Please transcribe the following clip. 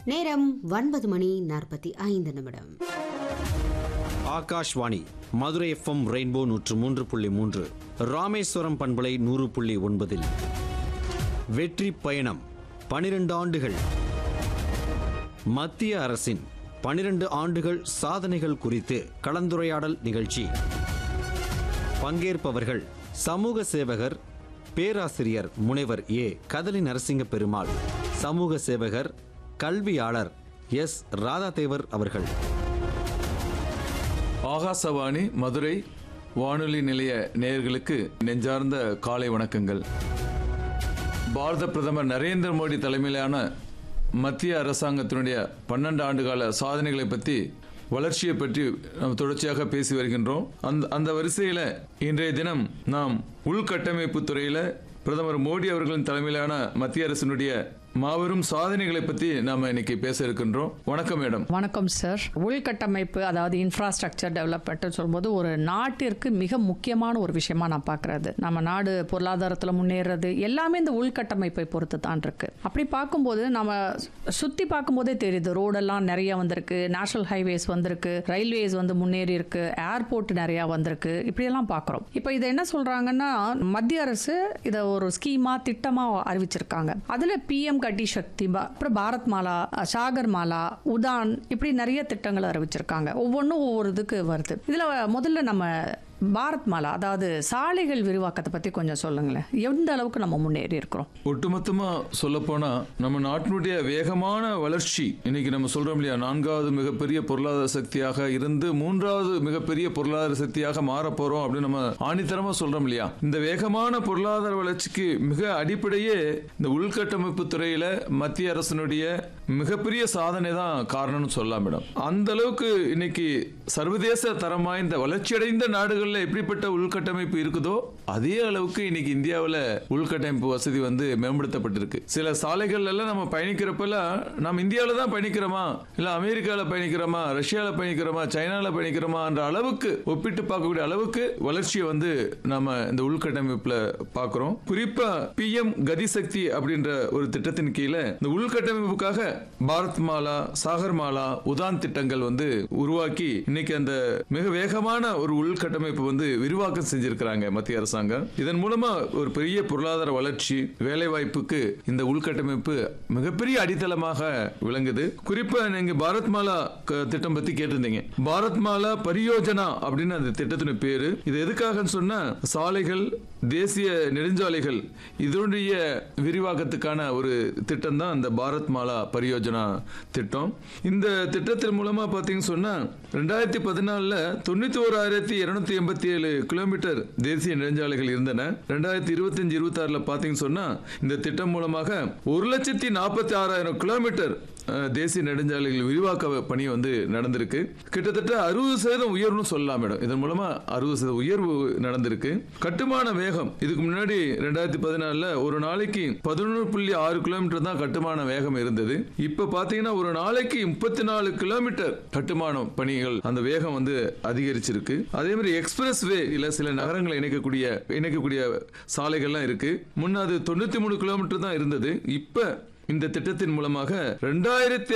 நேரம் ஒன்பது மணி நாற்பத்தி ஐந்து நிமிடம் ஆகாஷ்வாணி மதுரை எஃப்எம் ரெயின்போ நூற்று மூன்று புள்ளி மூன்று ராமேஸ்வரம் பண்பலை நூறு புள்ளி ஒன்பதில் வெற்றி பயணம் பனிரெண்டு ஆண்டுகள் மத்திய அரசின் பனிரெண்டு ஆண்டுகள் சாதனைகள் குறித்து கலந்துரையாடல் நிகழ்ச்சி பங்கேற்பவர்கள் சமூக சேவகர் பேராசிரியர் முனைவர் ஏ கதலி நரசிங்க பெருமாள் சமூக சேவகர் கல்வியாளர் எஸ் ராதாதேவர் அவர்கள் ஆகாசவாணி மதுரை வானொலி நிலைய நேயர்களுக்கு நெஞ்சார்ந்த காலை வணக்கங்கள் பாரத பிரதமர் நரேந்திர மோடி தலைமையிலான மத்திய அரசாங்கத்தினுடைய பன்னெண்டு ஆண்டுகால சாதனைகளை பற்றி வளர்ச்சியை பற்றி நாம் தொடர்ச்சியாக பேசி வருகின்றோம் அந்த அந்த வரிசையில் இன்றைய தினம் நாம் உள்கட்டமைப்பு துறையில் பிரதமர் மோடி அவர்களின் தலைமையிலான மத்திய அரசினுடைய மாபெரும் சாதனைகளை பற்றி நாம இன்னைக்கு பேச இருக்கின்றோம் வணக்கம் மேடம் வணக்கம் சார் உள்கட்டமைப்பு அதாவது இன்ஃப்ராஸ்ட்ரக்சர் டெவலப்மெண்ட் சொல்லும்போது ஒரு நாட்டிற்கு மிக முக்கியமான ஒரு விஷயமா நான் பார்க்கறது நம்ம நாடு பொருளாதாரத்தில் முன்னேறது எல்லாமே இந்த உள்கட்டமைப்பை பொறுத்து தான் இருக்கு அப்படி பார்க்கும்போது நம்ம சுற்றி பார்க்கும்போதே தெரியுது ரோடெல்லாம் நிறைய வந்திருக்கு நேஷனல் ஹைவேஸ் வந்திருக்கு ரயில்வேஸ் வந்து முன்னேறி இருக்கு ஏர்போர்ட் நிறையா வந்திருக்கு இப்படியெல்லாம் பார்க்குறோம் இப்போ இதை என்ன சொல்றாங்கன்னா மத்திய அரசு இதை ஒரு ஸ்கீமா திட்டமா அறிவிச்சிருக்காங்க அதுல பிஎம் கட்டி சக்தி பா- அப்புறம் பாரத் மாலா அஹ், சாகர் மாலா உதான் இப்படி நிறைய திட்டங்களை அறிவிச்சிருக்காங்க ஒவ்வொன்றும் ஒவ்வொரு இதுக்கு வருது இதுல முதல்ல நம்ம பாரத் மாலா அதாவது சாலைகள் விரிவாக்கத்தை பத்தி கொஞ்சம் சொல்லுங்களேன் எந்த அளவுக்கு நம்ம முன்னேறி இருக்கிறோம் ஒட்டுமொத்தமா சொல்ல போனா நம்ம நாட்டினுடைய வேகமான வளர்ச்சி இன்னைக்கு நம்ம சொல்றோம் இல்லையா நான்காவது மிகப்பெரிய பொருளாதார சக்தியாக இருந்து மூன்றாவது மிகப்பெரிய பொருளாதார சக்தியாக மாற போறோம் அப்படின்னு நம்ம ஆணித்தரமா சொல்றோம் இல்லையா இந்த வேகமான பொருளாதார வளர்ச்சிக்கு மிக அடிப்படையே இந்த உள்கட்டமைப்பு துறையில மத்திய அரசினுடைய மிகப்பெரிய சாதனை தான் காரணம்னு சொல்லலாம் மேடம் அந்த அளவுக்கு இன்னைக்கு சர்வதேச தரம் வாய்ந்த வளர்ச்சியடைந்த நாடுகள்ல எப்படிப்பட்ட உள்கட்டமைப்பு இருக்குதோ அதே அளவுக்கு இன்னைக்கு இந்தியாவுல உள்கட்டமைப்பு வசதி வந்து மேம்படுத்தப்பட்டிருக்கு சில சாலைகள் எல்லாம் நம்ம பயணிக்கிறப்பெல்லாம் நம்ம இந்தியாவில தான் பயணிக்கிறோமா இல்ல அமெரிக்கால பயணிக்கிறோமா ரஷ்யால பயணிக்கிறோமா சைனால பயணிக்கிறோமான்ற அளவுக்கு ஒப்பிட்டு பார்க்கக்கூடிய அளவுக்கு வளர்ச்சியை வந்து நம்ம இந்த உள்கட்டமைப்புல பார்க்கிறோம் குறிப்பா பிஎம் கதிசக்தி அப்படின்ற ஒரு திட்டத்தின் கீழே இந்த உள்கட்டமைப்புக்காக பாரத் மாலா சாகர் மாலா உதான் திட்டங்கள் வந்து உருவாக்கி இன்னைக்கு அந்த மிக வேகமான ஒரு உள்கட்டமைப்பு வந்து விரிவாக்கம் செஞ்சிருக்கிறாங்க மத்திய அரசாங்கம் இதன் மூலமா ஒரு பெரிய பொருளாதார வளர்ச்சி வேலை வாய்ப்புக்கு இந்த உள்கட்டமைப்பு மிகப்பெரிய அடித்தளமாக விளங்குது குறிப்பா நீங்க பாரத் மாலா க- திட்டம் பத்தி கேட்டிருந்தீங்க பாரத் மாலா பரியோஜனா அப்படின்னு அந்த திட்டத்தின் பேரு இது எதுக்காகன்னு சொன்னா சாலைகள் தேசிய நெடுஞ்சாலைகள் இதனுடைய விரிவாக்கத்துக்கான ஒரு திட்டம் தான் இந்த பாரத் மாலா பரியோஜனா திட்டம் இந்த திட்டத்தின் மூலமா பாத்தீங்கன்னு சொன்னா ரெண்டாயிரத்தி பதினாலுல தொண்ணூத்தி ஓராயிரத்தி இருநூத்தி எண்பத்தி ஏழு கிலோமீட்டர் தேசிய நெடுஞ்சாலைகள் இருந்தன ரெண்டாயிரத்தி இருபத்தஞ்சு இருபத்தி ஆறுல பாத்தீங்கன்னு சொன்னா இந்த திட்டம் மூலமாக ஒரு லட்சத்தி நாற்பத்தி ஆறாயிரம் கிலோமீட்டர் அஹ், தேசிய நெடுஞ்சாலைகள் விரிவாக்க பணி வந்து நடந்திருக்கு கிட்டத்தட்ட அறுபது சதவீதம் உயர்வுன்னு சொல்லலாம் மேடம் இதன் மூலமா அறுபது சதவீத உயர்வு நடந்திருக்கு கட்டுமான வேகம் இதுக்கு முன்னாடி ரெண்டாயிரத்தி பதினாலுல ஒரு நாளைக்கு பதினொன்று புள்ளி ஆறு கிலோமீட்டர் தான் கட்டுமான வேகம் இருந்தது இப்ப பாத்தீங்கன்னா ஒரு நாளைக்கு முப்பத்தி நாலு கிலோமீட்டர் கட்டுமான பணிகள் அந்த வேகம் வந்து அதிகரிச்சிருக்கு அதே மாதிரி எக்ஸ்பிரஸ் வே இல்ல சில நகரங்களை இணைக்கக்கூடிய இணைக்கக்கூடிய சாலைகள்லாம் இருக்கு முன்ன அது தொண்ணூத்தி மூணு கிலோமீட்டர் தான் இருந்தது இப்ப இந்த திட்டத்தின் மூலமாக ரெண்டாயிரத்தி